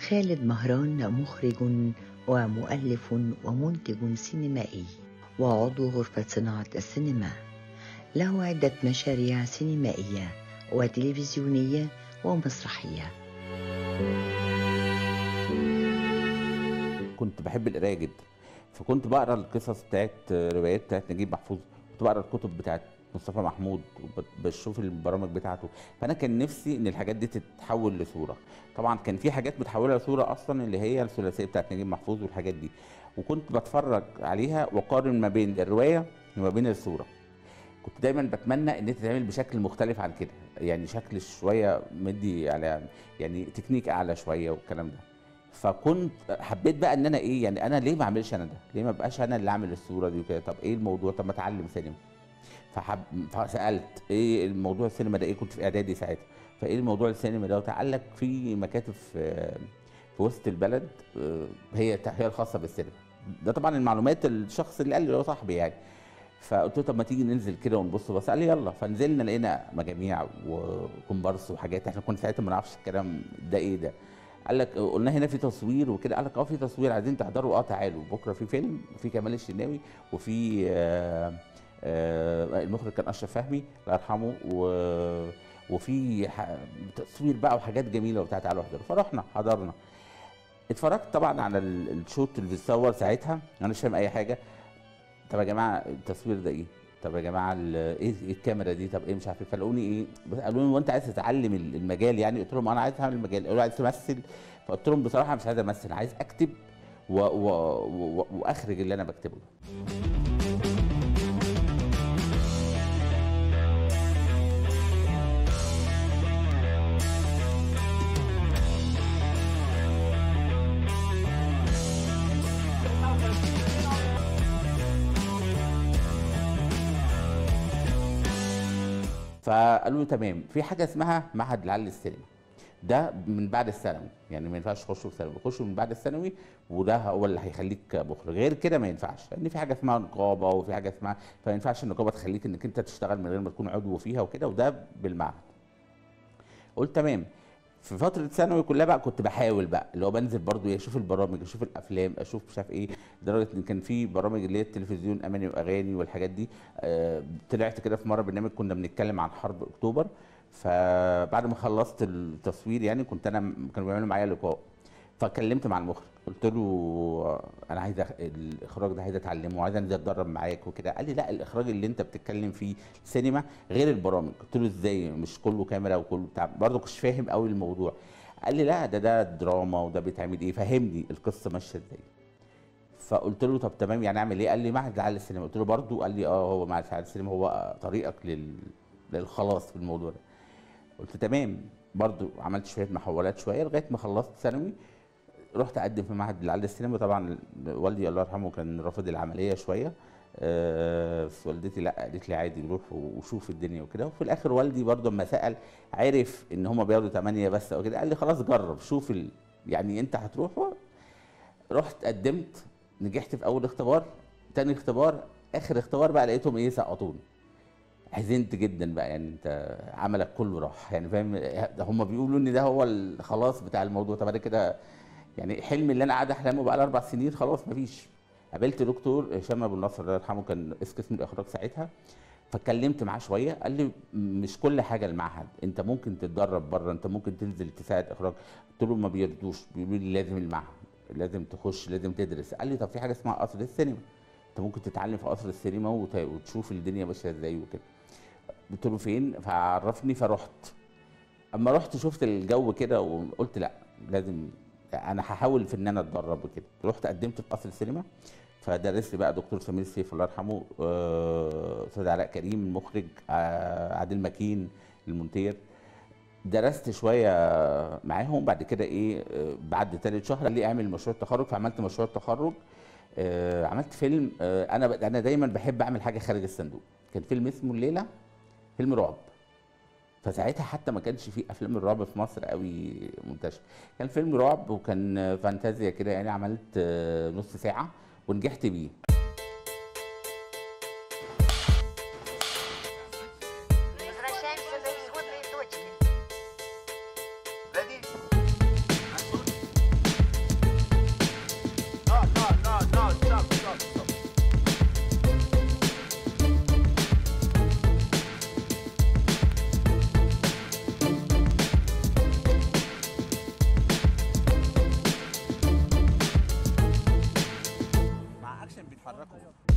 خالد مهران مخرج ومؤلف ومنتج سينمائي وعضو غرفة صناعة السينما له عدة مشاريع سينمائية وتلفزيونية ومسرحية كنت بحب القرايه جدا فكنت بقرا القصص بتاعت روايات بتاعت نجيب محفوظ كنت بقرا الكتب بتاعت مصطفى محمود وبشوف البرامج بتاعته فانا كان نفسي ان الحاجات دي تتحول لصوره طبعا كان في حاجات متحوله لصوره اصلا اللي هي الثلاثيه بتاعت نجيب محفوظ والحاجات دي وكنت بتفرج عليها واقارن ما بين الروايه وما بين الصوره كنت دايما بتمنى ان تتعمل بشكل مختلف عن كده يعني شكل شويه مدي على يعني تكنيك اعلى شويه والكلام ده فكنت حبيت بقى ان انا ايه يعني انا ليه ما اعملش انا ده ليه ما بقاش انا اللي اعمل الصوره دي وكده طب ايه الموضوع طب ما اتعلم سينما فحب فسالت ايه الموضوع السينما ده ايه كنت في اعدادي ساعتها فايه الموضوع السينما ده قال لك في مكاتب في في وسط البلد آه، هي هي الخاصه بالسينما ده طبعا المعلومات الشخص اللي قال لي اللي هو صاحبي يعني فقلت له طب ما تيجي ننزل كده ونبص بس قال لي يلا فنزلنا لقينا مجاميع وكومبارس وحاجات احنا كنا ساعتها ما نعرفش الكلام ده ايه ده قال لك قلنا هنا في تصوير وكده قال لك اه في تصوير عايزين تحضروا اه تعالوا بكره في فيلم وفي كمال الشناوي وفي آه آه المخرج كان اشرف فهمي الله يرحمه و وفي ح- تصوير بقى وحاجات جميله وبتاع تعالوا احضروا فرحنا حضرنا اتفرجت طبعا على ال- الشوت اللي بيتصور ساعتها انا مش فاهم اي حاجه طب يا جماعه التصوير ده ايه؟ طب يا جماعه ال- ايه إيه الكاميرا دي طب ايه مش عارف ايه فلاقوني ايه بس قالوا لي هو انت عايز تتعلم ال- المجال يعني قلت لهم انا عايز اتعلم المجال قالوا لي عايز تمثل فقلت لهم بصراحه مش عايز امثل عايز اكتب و و و واخرج اللي انا بكتبه ده فقالوا لي تمام في حاجه اسمها معهد العلي السينما ده من بعد الثانوي يعني ما ينفعش تخشوا في ثانوي تخشوا من بعد الثانوي وده هو اللي هيخليك مخرج غير كده ما ينفعش لان في حاجه اسمها نقابه وفي حاجه اسمها فما ينفعش النقابه تخليك انك انت تشتغل من غير ما تكون عضو فيها وكده وده بالمعهد قلت تمام في فترة ثانوي كلها بقى كنت بحاول بقى اللي هو بنزل برضو إيه، اشوف البرامج اشوف الافلام اشوف مش عارف ايه لدرجة ان كان في برامج اللي هي التلفزيون اماني واغاني والحاجات دي آه طلعت كده في مرة برنامج كنا بنتكلم عن حرب اكتوبر فبعد ما خلصت التصوير يعني كنت انا كانوا بيعملوا معايا لقاء فكلمت مع المخرج قلت له انا عايز أخ- الاخراج ده عايز اتعلمه وعايز انزل اتدرب معاك وكده قال لي لا الاخراج اللي انت بتتكلم فيه سينما غير البرامج قلت له ازاي مش كله كاميرا وكله بتاع برضه كنتش فاهم قوي الموضوع قال لي لا ده ده دراما وده بيتعمل ايه فهمني القصه ماشيه ازاي فقلت له طب تمام يعني اعمل ايه قال لي معهد العالي السينما قلت له برضه قال لي اه هو معهد العالي السينما هو طريقك لل للخلاص في الموضوع ده قلت تمام برضو عملت شويه محاولات شويه لغايه ما خلصت ثانوي رحت اقدم في معهد العالي السينما طبعا والدي الله يرحمه كان رافض العمليه شويه آه، بس والدتي لا قالت لي عادي نروح وشوف الدنيا وكده وفي الاخر والدي برضو اما سال عرف ان هم بياخدوا 8 بس او كده قال لي خلاص جرب شوف ال... يعني انت هتروح و... رحت قدمت نجحت في اول اختبار تاني اختبار اخر اختبار بقى لقيتهم ايه سقطوني حزنت جدا بقى يعني انت عملك كله راح يعني فاهم ده هم بيقولوا ان ده هو الخلاص بتاع الموضوع طب انا كده يعني حلمي اللي انا قاعد احلمه بقى اربع سنين خلاص مفيش قابلت دكتور هشام ابو النصر الله يرحمه كان رئيس قسم الاخراج ساعتها فاتكلمت معاه شويه قال لي مش كل حاجه المعهد انت ممكن تتدرب بره انت ممكن تنزل تساعد اخراج قلت له ما بيردوش بيقولوا لي لازم المعهد لازم تخش لازم تدرس قال لي طب في حاجه اسمها قصر السينما انت ممكن تتعلم في قصر السينما وت- وتشوف الدنيا ماشيه ازاي وكده قلت له فين فعرفني فرحت اما رحت شفت الجو كده وقلت لا لازم انا هحاول في ان انا اتدرب وكده رحت قدمت في قصر السينما فدرس لي بقى دكتور سمير سيف الله يرحمه آه، استاذ علاء كريم المخرج آه، عادل مكين المونتير درست شويه معاهم بعد كده ايه آه، بعد ثالث شهر قال لي اعمل مشروع التخرج فعملت مشروع التخرج آه، عملت فيلم آه، انا ب- انا دايما بحب اعمل حاجه خارج الصندوق كان فيلم اسمه الليله فيلم رعب فساعتها حتى ما كانش في افلام الرعب في مصر قوي منتشر كان فيلم رعب وكان فانتازيا كده يعني عملت آه، نص ساعه ونجحت بيه Возвращаемся на исходные точки. Ready? اتحركوا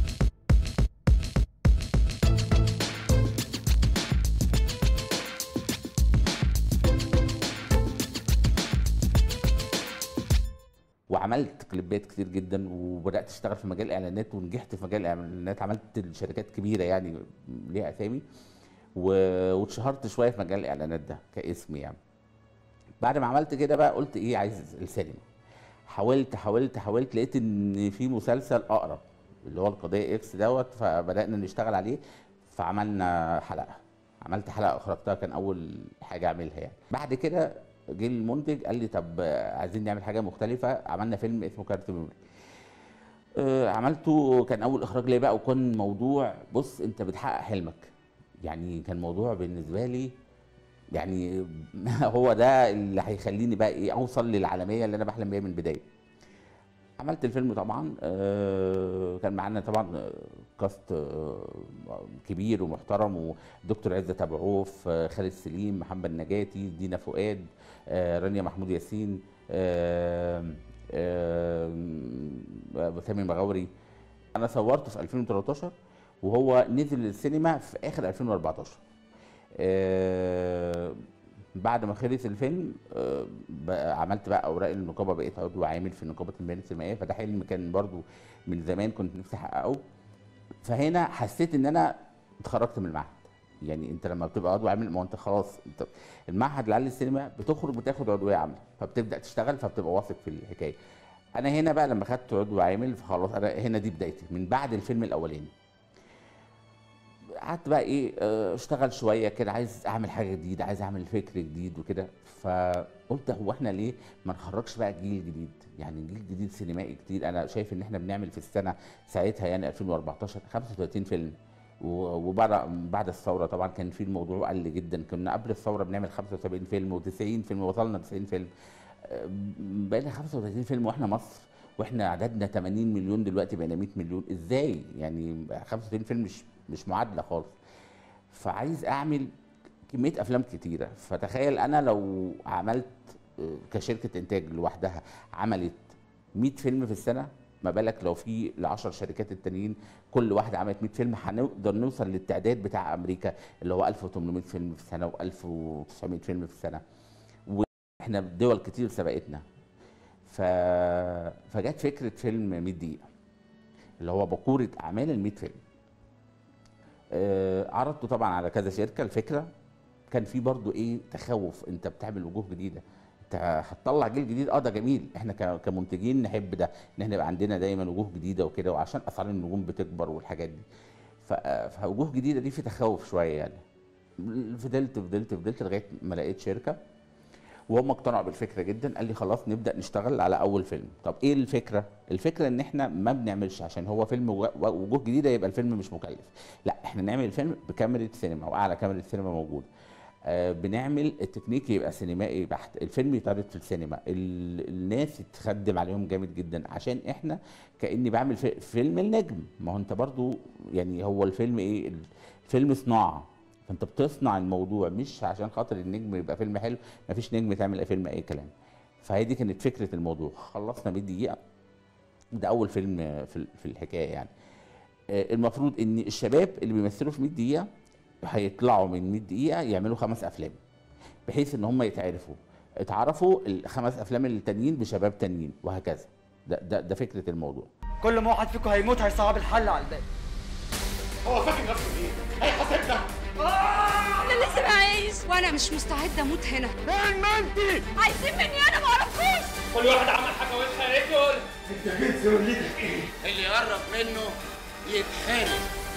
وعملت كليبات كتير جدا وبدات اشتغل في مجال الاعلانات ونجحت في مجال الاعلانات عملت لشركات كبيره يعني ليها اسامي و- واتشهرت شويه في مجال الاعلانات ده كاسم يعني بعد ما عملت كده بقى قلت ايه عايز السينما حاولت حاولت حاولت لقيت ان في مسلسل اقرب اللي هو القضيه اكس دوت فبدانا نشتغل عليه فعملنا حلقه عملت حلقه اخرجتها كان اول حاجه اعملها يعني بعد كده جه المنتج قال لي طب آه، عايزين نعمل حاجه مختلفه عملنا فيلم اسمه كارت ميموري آه، عملته كان اول اخراج ليا بقى وكان موضوع بص انت بتحقق حلمك يعني كان موضوع بالنسبه لي يعني هو ده اللي هيخليني بقى ايه اوصل للعالميه اللي انا بحلم بيها من البدايه عملت الفيلم طبعا آه، كان معانا طبعا آه، كاست آه، كبير ومحترم ودكتور عزت ابو عوف آه، خالد سليم محمد نجاتي دينا فؤاد آه، رانيا محمود ياسين آه، آه، سامي مغاوري انا صورته في 2013 وهو نزل للسينما في اخر 2014 آه، بعد ما خلص الفيلم آه، بقى عملت بقى اوراق النقابه بقيت عضو عامل في نقابه المهن السينمائيه فده حلم كان برضو من زمان كنت نفسي احققه فهنا حسيت ان انا اتخرجت من المعهد يعني انت لما بتبقى عضو عامل ما هو انت خلاص انت المعهد العالي للسينما بتخرج بتاخد عضويه عامله فبتبدا تشتغل فبتبقى واثق في الحكايه انا هنا بقى لما خدت عضو عامل فخلاص انا هنا دي بدايتي من بعد الفيلم الاولاني قعدت بقى ايه آه، اشتغل شويه كده عايز اعمل حاجه جديده عايز اعمل فكر جديد وكده فقلت هو احنا ليه ما نخرجش بقى جيل جديد يعني جيل جديد سينمائي كتير انا شايف ان احنا بنعمل في السنه ساعتها يعني 2014 35 فيلم و- وبعد بعد الثوره طبعا كان في الموضوع قل جدا كنا قبل الثوره بنعمل 75 فيلم و90 فيلم وصلنا 90 فيلم آه، بقينا 35 فيلم واحنا مصر واحنا عددنا 80 مليون دلوقتي بقينا 100 مليون ازاي يعني 35 فيلم مش مش معادله خالص فعايز اعمل كميه افلام كتيره فتخيل انا لو عملت آه، كشركه انتاج لوحدها عملت 100 فيلم في السنه ما بالك لو في ال 10 شركات التانيين كل واحده عملت 100 فيلم هنقدر نوصل للتعداد بتاع امريكا اللي هو 1800 فيلم في السنه و1900 فيلم في السنه واحنا دول كتير سبقتنا ف... فجت فكره فيلم 100 دقيقه اللي هو بقوره اعمال ال 100 فيلم آه، عرضته طبعا على كذا شركه الفكره كان في برضو ايه تخوف انت بتعمل وجوه جديده انت هتطلع جيل جديد اه ده جميل احنا ك- كمنتجين نحب ده ان احنا يبقى عندنا دايما وجوه جديده وكده وعشان اسعار النجوم بتكبر والحاجات دي ف- فوجوه جديده دي في تخوف شويه يعني فضلت فضلت فضلت لغايه ما لقيت شركه وهم اقتنعوا بالفكره جدا قال لي خلاص نبدا نشتغل على اول فيلم طب ايه الفكره الفكره ان احنا ما بنعملش عشان هو فيلم وج- وجوه جديده يبقى الفيلم مش مكلف لا احنا نعمل الفيلم بكاميرا سينما واعلى كاميرا سينما موجوده آه بنعمل التكنيك يبقى سينمائي بحت الفيلم يتعرض في السينما ال- الناس يتخدم عليهم جامد جدا عشان احنا كاني بعمل في فيلم النجم ما هو انت برضو يعني هو الفيلم ايه الفيلم صناعه فانت بتصنع الموضوع مش عشان خاطر النجم يبقى فيلم حلو مفيش نجم تعمل اي فيلم اي كلام فهي دي كانت فكره الموضوع خلصنا 100 دقيقه ده اول فيلم في في الحكايه يعني آه، المفروض ان الشباب اللي بيمثلوا في 100 دقيقه هيطلعوا من 100 دقيقه يعملوا خمس افلام بحيث ان هم يتعرفوا اتعرفوا الخمس افلام التانيين بشباب تانيين وهكذا ده ده, ده فكره الموضوع كل ما واحد فيكم هيموت هيصعب الحل على الباقي هو فاكر نفسه ايه؟ هيحاسبنا انا لسه عايش وانا مش مستعده اموت هنا فين ما انت؟ عايزين مني انا ما اعرفوش كل واحد عمل حاجه وحشه ياكل انت جنس وليدك ايه؟ اللي يقرب منه يتحرق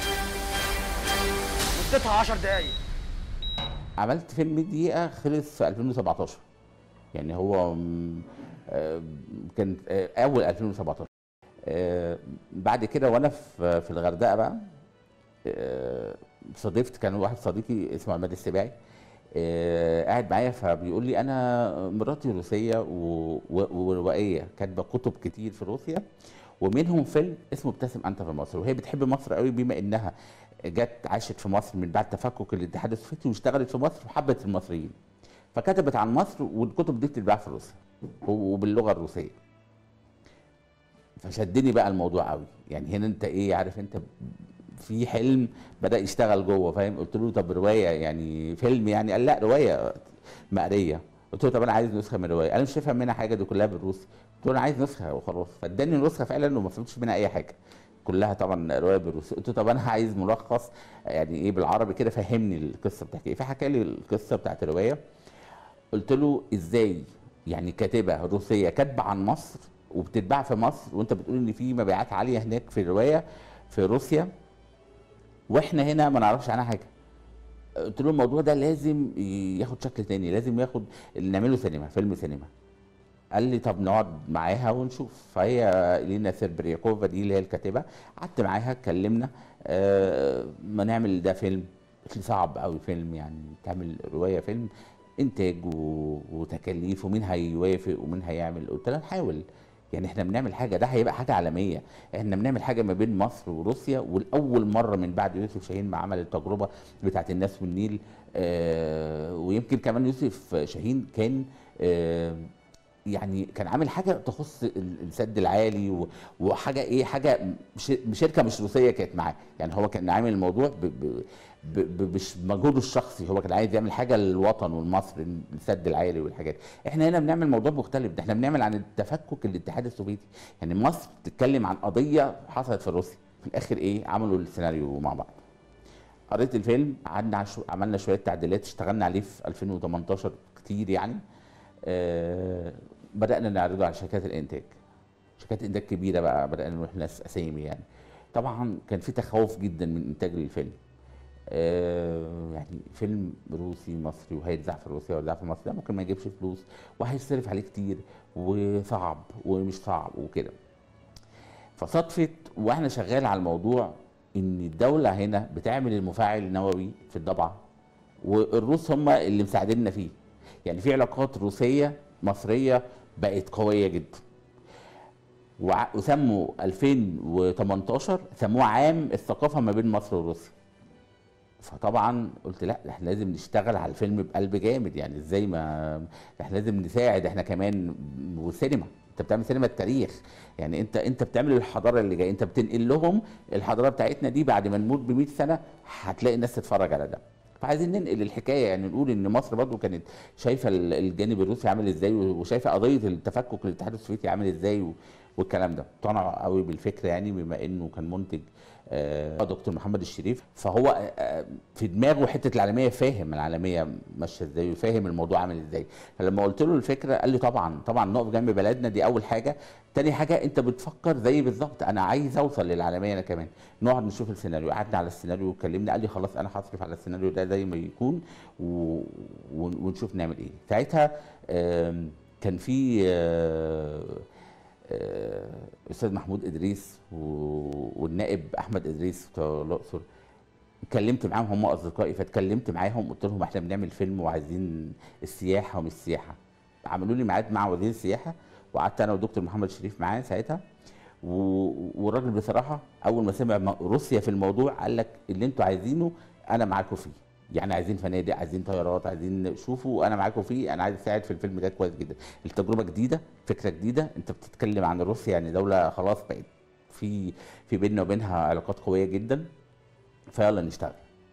مدتها 10 دقايق عملت فيلم 100 دقيقة خلص في 2017 يعني هو م- آه، كان آه، أول 2017 آه، بعد كده وأنا في في الغردقة بقى آه، صادفت كان واحد صديقي اسمه عماد السباعي آه، قاعد معايا فبيقول لي انا مراتي روسيه و- و- وروائيه كاتبه كتب كتير في روسيا ومنهم فيلم اسمه ابتسم انت في مصر وهي بتحب مصر قوي بما انها جت عاشت في مصر من بعد تفكك الاتحاد السوفيتي واشتغلت في مصر وحبت المصريين فكتبت عن مصر والكتب دي بتتباع في روسيا وباللغه الروسيه فشدني بقى الموضوع قوي يعني هنا انت ايه عارف انت في حلم بدا يشتغل جوه فاهم قلت له طب روايه يعني فيلم يعني قال لا روايه مقريه قلت له طب انا عايز نسخه من الروايه انا مش هفهم منها حاجه دي كلها بالروسي قلت له انا عايز نسخه وخلاص فاداني نسخه فعلا وما فهمتش منها اي حاجه كلها طبعا روايه بالروسي قلت له طب انا عايز ملخص يعني ايه بالعربي كده فهمني القصه بتحكي ايه فحكى لي القصه بتاعت الروايه قلت له ازاي يعني كاتبه روسيه كاتبه عن مصر وبتتباع في مصر وانت بتقول ان في مبيعات عاليه هناك في الروايه في روسيا واحنا هنا ما نعرفش عنها حاجه قلت له الموضوع ده لازم ياخد شكل تاني لازم ياخد نعمله سينما فيلم سينما قال لي طب نقعد معاها ونشوف فهي الينا سيربرياكوفا دي اللي هي الكاتبه قعدت معاها اتكلمنا آه ما نعمل ده فيلم قلت لي صعب قوي فيلم يعني تعمل روايه فيلم انتاج و- وتكاليف ومين هيوافق ومين هيعمل قلت لها نحاول يعني احنا بنعمل حاجه ده هيبقى حاجه عالميه احنا بنعمل حاجه ما بين مصر وروسيا والاول مره من بعد يوسف شاهين ما عمل التجربه بتاعت الناس والنيل آه ويمكن كمان يوسف شاهين كان آه يعني كان عامل حاجه تخص ال- السد العالي و- وحاجه ايه حاجه مش- شركه مش روسيه كانت معاه يعني هو كان عامل الموضوع ب ب ب ب مش بمجهوده الشخصي هو كان عايز يعمل حاجه للوطن والمصر السد العالي والحاجات احنا هنا بنعمل موضوع مختلف ده احنا بنعمل عن التفكك الاتحاد السوفيتي يعني مصر بتتكلم عن قضيه حصلت في روسيا في الاخر ايه عملوا السيناريو مع بعض قريت الفيلم قعدنا عشو... عملنا شويه تعديلات اشتغلنا عليه في 2018 كتير يعني آه بدانا نعرضه على شركات الانتاج شركات انتاج كبيره بقى بدانا نروح ناس اسامي يعني طبعا كان في تخوف جدا من انتاج الفيلم آه يعني فيلم روسي مصري وهيتذاع في روسيا ويتذاع في مصر ده ممكن ما يجيبش فلوس وهيصرف عليه كتير وصعب ومش صعب وكده فصدفت واحنا شغال على الموضوع ان الدوله هنا بتعمل المفاعل النووي في الضبعه والروس هم اللي مساعديننا فيه يعني في علاقات روسيه مصريه بقت قويه جدا وع- وسموا 2018 سموه عام الثقافه ما بين مصر وروسيا فطبعا قلت لا ده احنا لازم نشتغل على الفيلم بقلب جامد يعني ازاي ما ده احنا لازم نساعد احنا كمان والسينما انت بتعمل سينما التاريخ يعني انت انت بتعمل الحضاره اللي جايه انت بتنقل لهم الحضاره بتاعتنا دي بعد ما نموت ب 100 سنه هتلاقي الناس تتفرج على ده فعايزين ننقل الحكايه يعني نقول ان مصر برضو كانت شايفه ال- الجانب الروسي عامل ازاي وشايفه قضيه التفكك الاتحاد السوفيتي عامل ازاي و- والكلام ده اقتنع قوي بالفكره يعني بما انه كان منتج آه دكتور محمد الشريف فهو آه، آه، في دماغه حته العالميه فاهم العالميه ماشيه ازاي وفاهم الموضوع عامل ازاي فلما قلت له الفكره قال لي طبعا طبعا نقف جنب بلدنا دي اول حاجه تاني حاجه انت بتفكر زي بالظبط انا عايز اوصل للعالميه انا كمان نقعد نشوف السيناريو قعدنا على السيناريو وكلمنا قال لي خلاص انا هصرف على السيناريو ده زي ما يكون و... ون- ونشوف نعمل ايه ساعتها آم، كان في آه، آه، استاذ محمود ادريس و- والنائب احمد ادريس بتوع الاقصر اتكلمت معاهم هم اصدقائي فاتكلمت معاهم قلت لهم احنا بنعمل فيلم وعايزين السياحه ومش السياحه عملوا لي ميعاد مع وزير السياحه وقعدت انا والدكتور محمد شريف معاه ساعتها و- والراجل بصراحه اول ما سمع م- روسيا في الموضوع قال لك اللي انتوا عايزينه انا معاكم فيه يعني عايزين فنادق عايزين طيارات عايزين شوفوا انا معاكم فيه انا عايز اساعد في الفيلم ده كويس جدا التجربه جديده فكره جديده انت بتتكلم عن روسيا يعني دوله خلاص بقت في في بيننا وبينها علاقات قويه جدا فيلا نشتغل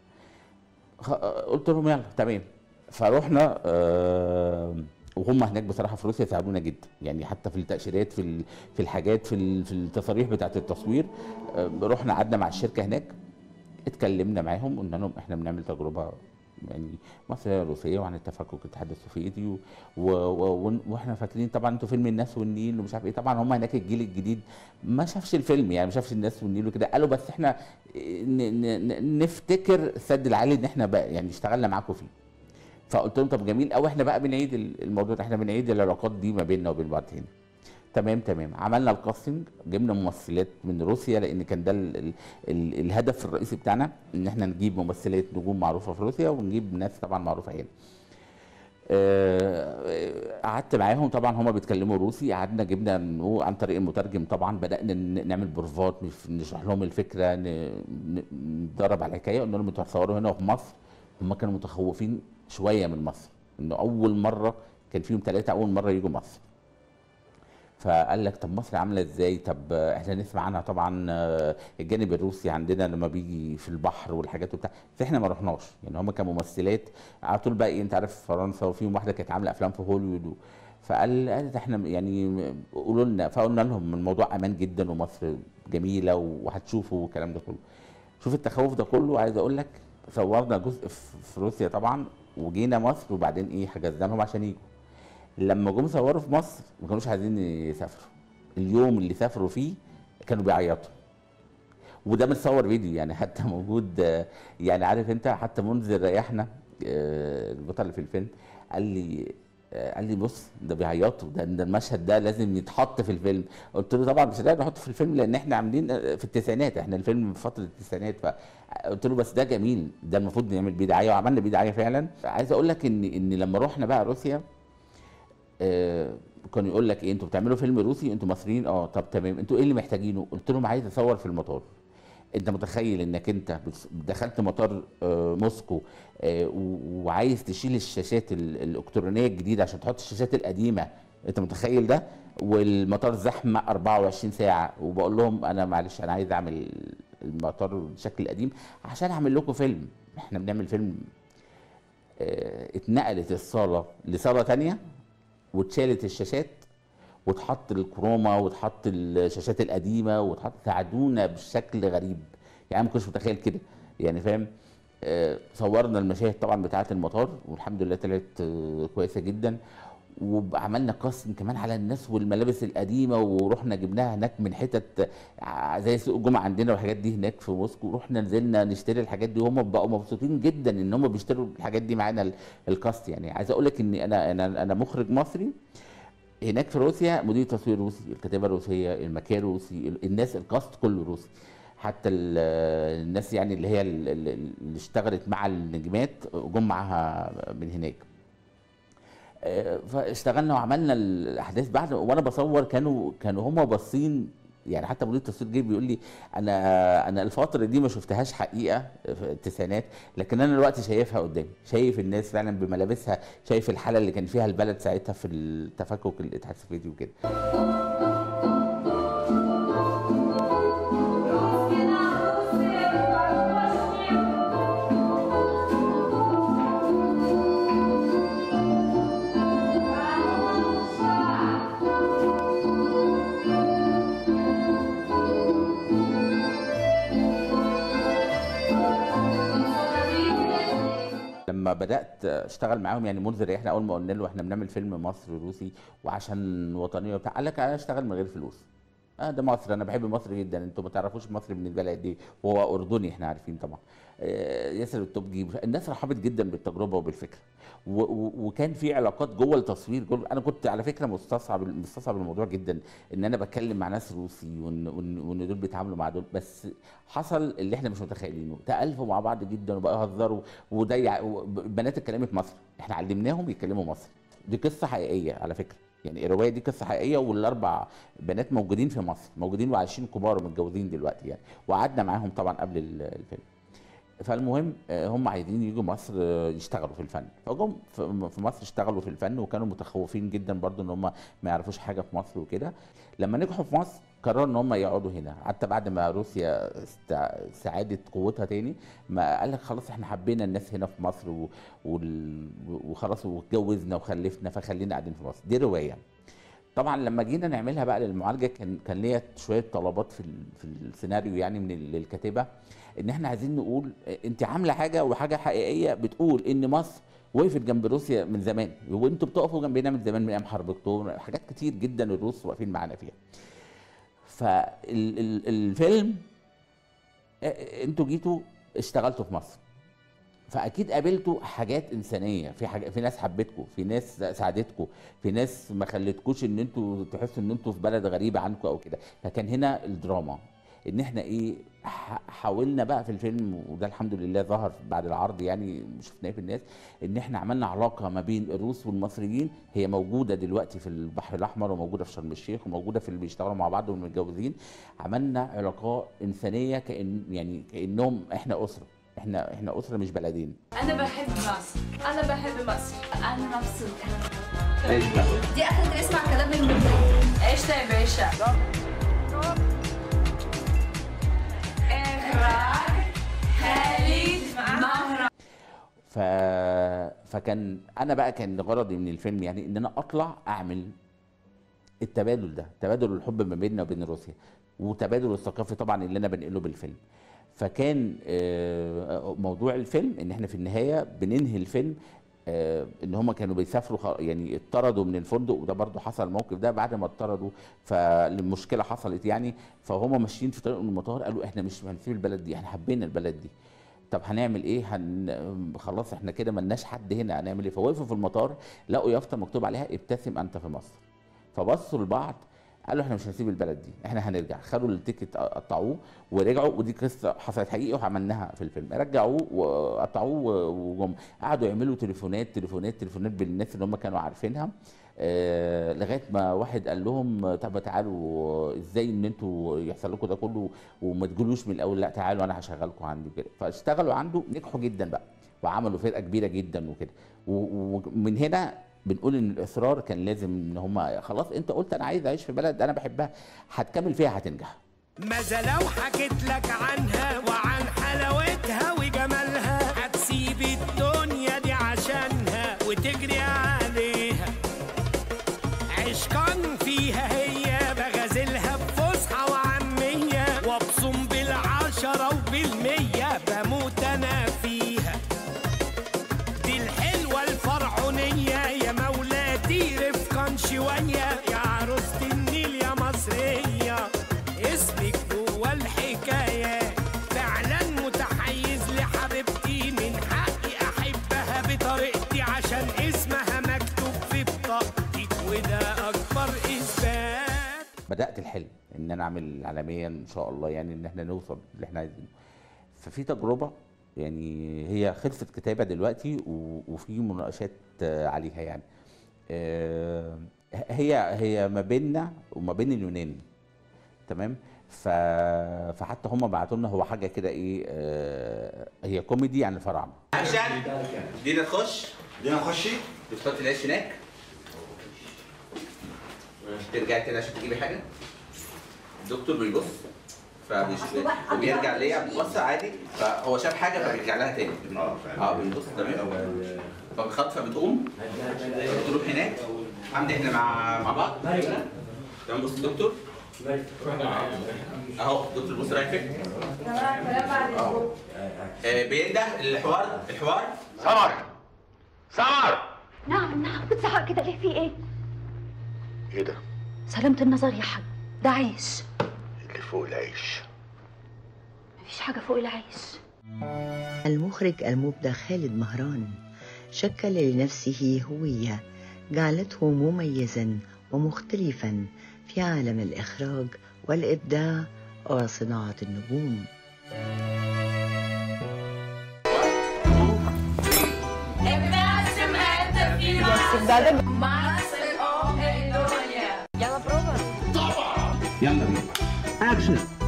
خ- قلت لهم يلا تمام فروحنا آه وهم هناك بصراحه في روسيا ساعدونا جدا يعني حتى في التاشيرات في ال- في الحاجات في ال- في التصاريح بتاعه التصوير آه رحنا قعدنا مع الشركه هناك اتكلمنا معاهم قلنا لهم احنا بنعمل تجربه يعني مصريه روسيه وعن التفكك الاتحاد السوفيتي و... و... و... واحنا فاكرين طبعا انتوا فيلم الناس والنيل ومش عارف ايه طبعا هم هناك الجيل الجديد ما شافش الفيلم يعني ما شافش الناس والنيل وكده قالوا بس احنا ن... ن... ن- نفتكر السد العالي ان احنا بقى يعني اشتغلنا معاكم فيه فقلت لهم طب جميل قوي احنا بقى بنعيد ال- الموضوع ده احنا بنعيد العلاقات دي ما بيننا وبين بعض هنا تمام تمام عملنا الكاستنج جبنا ممثلات من روسيا لان كان ده ال ال ال الهدف الرئيسي بتاعنا ان احنا نجيب ممثلات نجوم معروفه في روسيا ونجيب ناس طبعا معروفه هنا آه، قعدت معاهم طبعا هما بيتكلموا روسي قعدنا جبنا نو- عن طريق المترجم طبعا بدانا ن- نعمل بروفات نف- نشرح لهم الفكره ن- ن- ندرب على الحكايه قلنا لهم انتوا هتصوروا هنا في مصر هم كانوا متخوفين شويه من مصر انه اول مره كان فيهم ثلاثه اول مره يجوا مصر فقال لك طب مصر عامله ازاي طب احنا نسمع عنها طبعا آه، الجانب الروسي عندنا لما بيجي في البحر والحاجات وبتاع فاحنا ما رحناش يعني هم كممثلات على طول بقى إيه، انت عارف فرنسا وفيهم واحده كانت عامله افلام في هوليوود و- فقال قالت احنا يعني قولوا لنا فقلنا لهم الموضوع امان جدا ومصر جميله وهتشوفوا والكلام ده كله شوف التخوف ده كله عايز اقول لك صورنا جزء في في روسيا طبعا وجينا مصر وبعدين ايه حجزنا لهم عشان يجوا لما جم صوروا في مصر ما كانوش عايزين يسافروا اليوم اللي سافروا فيه كانوا بيعيطوا وده متصور فيديو يعني حتى موجود آه، يعني عارف انت حتى منذر ريحنا آه، البطل اللي في الفيلم قال لي آه، قال لي بص ده بيعيطوا ده, ده المشهد ده لازم يتحط في الفيلم قلت له طبعا مش هنقدر نحطه في الفيلم لان احنا عاملين آه، في التسعينات احنا الفيلم في فتره التسعينات فقلت له بس ده جميل ده المفروض نعمل بيه دعايه وعملنا بيه دعايه فعلا عايز اقول لك ان ان لما رحنا بقى روسيا آه، كانوا يقول لك ايه انتوا بتعملوا فيلم روسي انتوا مصريين اه طب تمام انتوا ايه اللي محتاجينه قلت لهم عايز اصور في المطار انت متخيل انك انت بس- دخلت مطار آه، موسكو آه، و- وعايز تشيل الشاشات ال- الالكترونيه الجديده عشان تحط الشاشات القديمه انت متخيل ده والمطار زحمه 24 ساعه وبقول لهم انا معلش انا عايز اعمل المطار بالشكل القديم عشان اعمل لكم فيلم احنا بنعمل فيلم آه، اتنقلت الصاله لصاله تانية واتشالت الشاشات وتحط الكروما وتحط الشاشات القديمه وتحط ساعدونا بشكل غريب يعني أنا ما كنتش متخيل كده يعني فاهم آه، صورنا المشاهد طبعا بتاعه المطار والحمد لله طلعت آه، كويسه جدا وعملنا قسم كمان على الناس والملابس القديمه ورحنا جبناها هناك من حتت ع- زي سوق الجمعه عندنا والحاجات دي هناك في موسكو رحنا نزلنا نشتري الحاجات دي وهم بقوا مبسوطين جدا ان هم بيشتروا الحاجات دي معانا ال- الكاست يعني عايز اقول لك ان انا انا انا مخرج مصري هناك في روسيا مدير تصوير روسي الكتابه روسيه المكان روسي ال- الناس الكاست كله روسي حتى ال- الناس يعني اللي هي ال- ال- اللي اشتغلت مع النجمات جم معاها من هناك آه، فاشتغلنا وعملنا الاحداث بعد وانا بصور كانوا كانوا هم باصين يعني حتى مدير التصوير جه بيقول لي انا انا الفتره دي ما شفتهاش حقيقه في التسعينات لكن انا دلوقتي شايفها قدامي شايف الناس فعلا بملابسها شايف الحاله اللي كان فيها البلد ساعتها في التفكك الاتحاد السوفيتي وكده لما بدات اشتغل معاهم يعني منذر احنا اول ما قلنا له احنا بنعمل فيلم مصري روسي وعشان وطنيه وبتاع قال لك انا اشتغل من غير فلوس اه ده مصر انا بحب مصر جدا انتوا ما تعرفوش مصر بالنسبه لي قد ايه وهو اردني احنا عارفين طبعا آه، ياسر التوبجي الناس رحبت جدا بالتجربه وبالفكره و- و- وكان في علاقات جوه التصوير جوه انا كنت على فكره مستصعب مستصعب الموضوع جدا ان انا بتكلم مع ناس روسي وان وان وإن دول بيتعاملوا مع دول بس حصل اللي احنا مش متخيلينه تالفوا مع بعض جدا وبقوا يهزروا وده يع- بنات اتكلمت مصري احنا علمناهم يتكلموا مصري دي قصه حقيقيه على فكره يعني الروايه دي قصه حقيقيه والاربع بنات موجودين في مصر موجودين وعايشين كبار ومتجوزين دلوقتي يعني وقعدنا معاهم طبعا قبل ال- الفيلم فالمهم آه، هم عايزين يجوا مصر آه، يشتغلوا في الفن فجم في في مصر اشتغلوا في الفن وكانوا متخوفين جدا برضو ان هم ما يعرفوش حاجه في مصر وكده لما نجحوا في مصر قرروا ان هم يقعدوا هنا حتى بعد ما روسيا است- استعادت قوتها تاني ما قال لك خلاص احنا حبينا الناس هنا في مصر و- وال- وخلاص واتجوزنا وخلفنا فخلينا قاعدين في مصر دي روايه طبعا لما جينا نعملها بقى للمعالجه كان كان ليا شويه طلبات في ال- في السيناريو يعني من ال- الكاتبه ان احنا عايزين نقول اه، انت عامله حاجه وحاجه حقيقيه بتقول ان مصر وقفت جنب روسيا من زمان وانتوا بتقفوا جنبنا من زمان من ايام حرب اكتوبر حاجات كتير جدا الروس واقفين معانا فيها فالفيلم انتوا جيتوا اشتغلتوا في مصر فاكيد قابلتوا حاجات انسانيه في حاجة في ناس حبتكم في ناس ساعدتكم في ناس ما خلتكوش ان انتوا تحسوا ان انتوا في بلد غريبه عنكم او كده فكان هنا الدراما ان احنا ايه ح- حاولنا بقى في الفيلم وده الحمد لله ظهر بعد العرض يعني شفناه في الناس ان احنا عملنا علاقه ما بين الروس والمصريين هي موجوده دلوقتي في البحر الاحمر وموجوده في شرم الشيخ وموجوده في اللي بيشتغلوا مع بعض والمتجوزين عملنا علاقات انسانيه كان يعني كانهم احنا اسره احنا احنا اسره مش بلدين أنا بحب مصر أنا بحب مصر أنا مبسوطة دي اخر اسمع كلام المخرج عشت يا باشا اخراج خالد مهران ف... فكان انا بقى كان غرضي من الفيلم يعني ان انا اطلع اعمل التبادل ده تبادل الحب ما بيننا وبين روسيا وتبادل الثقافي طبعا اللي انا بنقله بالفيلم فكان آه، موضوع الفيلم ان احنا في النهايه بننهي الفيلم آه، ان هم كانوا بيسافروا خ- يعني اتطردوا من الفندق وده برضو حصل الموقف ده بعد ما اتطردوا فالمشكله حصلت يعني فهم ماشيين في طريق المطار قالوا احنا مش هنسيب البلد دي احنا حبينا البلد دي طب هنعمل ايه هن... خلاص احنا كده ملناش حد هنا هنعمل ايه فوقفوا في المطار لقوا يافطه مكتوب عليها ابتسم انت في مصر فبصوا لبعض قالوا احنا مش هنسيب البلد دي احنا هنرجع خدوا التيكت قطعوه ورجعوا ودي قصه حصلت حقيقي وعملناها في الفيلم رجعوه وقطعوه وجم قعدوا يعملوا تليفونات تليفونات تليفونات بالناس اللي هم كانوا عارفينها آه لغايه ما واحد قال لهم طب تعالوا ازاي ان انتوا يحصل لكم ده كله وما تقولوش من الاول لا تعالوا انا هشغلكم عندي كده فاشتغلوا عنده نجحوا جدا بقى وعملوا فرقه كبيره جدا وكده و- ومن هنا بنقول ان الاصرار كان لازم ان هم خلاص انت قلت انا عايز اعيش في بلد انا بحبها هتكمل فيها هتنجح ماذا لو حكيت لك عنها وعن حلاوتها وجمالها هتسيب الدنيا دي عشانها وتجري عليها عشقا فيها هي بغازلها بفصحى وعامية وابصم بالعشرة وبالمية بموت انا فيها دي الحلوة الفرعونية يا مولاتي رفقا شوية يا عروسة النيل يا مصرية اسمك جوا الحكاية فعلا متحيز لحبيبتي من حقي أحبها بطريقتي عشان اسمها مكتوب في بطاقتي وده أكبر إثبات بدات الحلم ان انا اعمل عالميا ان شاء الله يعني ان احنا نوصل اللي احنا عايزينه ففي تجربه يعني هي خلصت كتابه دلوقتي و- وفي مناقشات آه، عليها يعني آه، هي هي ما بيننا وما بين اليونان تمام ف... فحتى هم بعتوا لنا هو حاجه كده ايه آه، هي كوميدي عن الفراعنه عشان دينا تخش دينا نخشي بتحط العيش هناك ترجعي تاني عشان تجيبي حاجه الدكتور بيبص فبيشوف وبيرجع ليا بص عادي فهو شاف حاجه فبيرجع لها تاني اه فعلا اه بيبص تمام فبتخطف فبتقوم بتروح هناك حمدي احنا مع مع بعض تمام بص الدكتور اهو الدكتور بص رايح فين اهو آه، بينده الحوار الحوار سمر سمر نعم نعم بتزعق كده ليه في ايه؟ ايه ده؟ سلامة النظر يا حاج ده عيش اللي فوق العيش مفيش حاجة فوق العيش المخرج المبدع خالد مهران شكل لنفسه هوية جعلته مميزا ومختلفا في عالم الإخراج والإبداع وصناعة النجوم ابتسم انت في مصر مصر ام الدنيا يلا بروفا يلا بينا اكشن